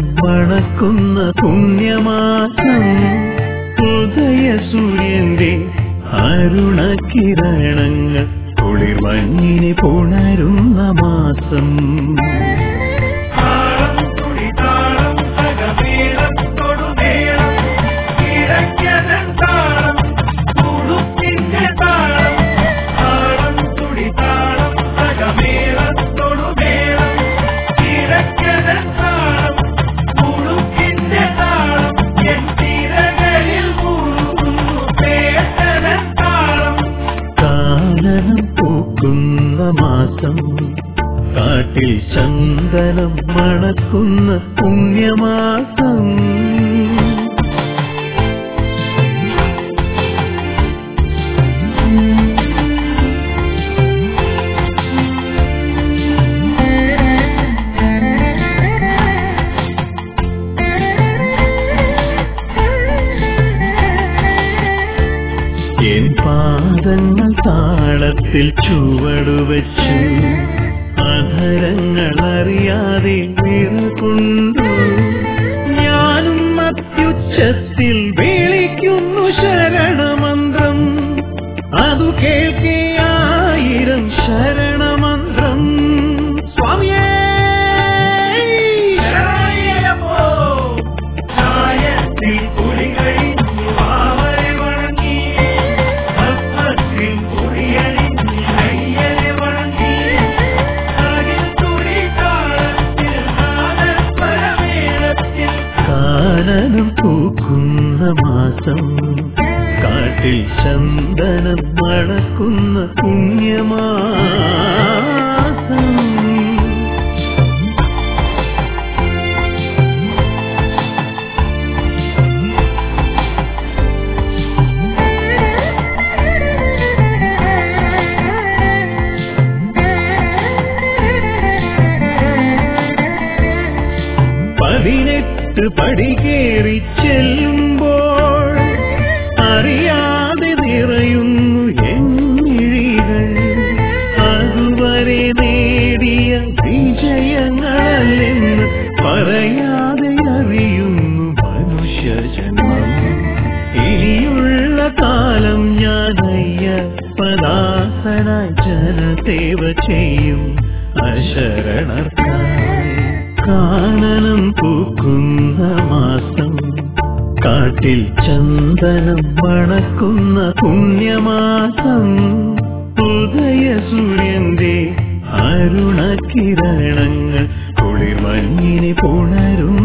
മണക്കുന്ന പുണ്യമാസം ഉദയ സൂര്യന്റെ അരുണകിരണങ്ങൾ കുളിർമഞ്ഞിനെ പുണരുന്ന മാസം താളം തുടിതാളം സകമേളം തൊടുമേളം ഇടയ്ക്കതൻ താളം തുടുപ്പിന്റെ താളം താളം തുടിതാളം സകമേളം തൊടുമേളം ഇടയ്ക്കതൻ താളം തുടുപ്പിന്റെ താളം എൻ തിരകളിൽ മുഴുകുന്നു പേട്ടതൻ താളം കാനനം പൂക്കുന്ന മാസം കാട്ടിൽ ചന്ദനം മണക്കുന്ന പുണ്യമാസം എൻ പാദങ്ങൾ താളത്തിൽ ചുവടുവച്ചു അധരങ്ങൾ അറിയാതെ വിറകൊണ്ടു ഞാനും അത്യുച്ചത്തിൽ വിളിക്കുന്നു ശരണമന്ത്രം അതു കേൾക്കേ ആയിരം ശരണമന്ത്രം സ്വാമിയേ ശരണയ്യപ്പോ ചായത്തിൽ കുളി കഴിഞ്ഞു വാവരെ വണങ്ങി ഭസ്മത്തിൽ കുളിയണിഞ്ഞ് അയ്യരെ വണങ്ങി അകിൽ തുടി താളത്തിൽ നാദസ്വരമേളത്തിൽ കാനനം പൂക്കുന്ന മാസം കാട്ടിൽ ചന്ദനം മണക്കുന്ന പുണ്യമാസം പതിനെട്ട് പടി കയറി ചെല്ലുമ്പോൾ അറിയാതെ നിറയുന്നു എന്നിഴികൾ അതുവരെ നേടിയ വിജയങ്ങളല്ലെന്ന് പറയാതെ അറിയുന്നു മനുഷ്യജന്മം ഇനിയുള്ള കാലം ഞാൻ അയ്യപ്പദാസനായി ജനസേവ ചെയ്യും അശരണർക്കായി കാനനം പൂക്കുന്ന മാസം കാട്ടിൽ ചന്ദനം മണക്കുന്ന പുണ്യമാസം ഉദയ സൂര്യന്റെ അരുണകിരണങ്ങൾ കുളിർമഞ്ഞിനെ പുണരും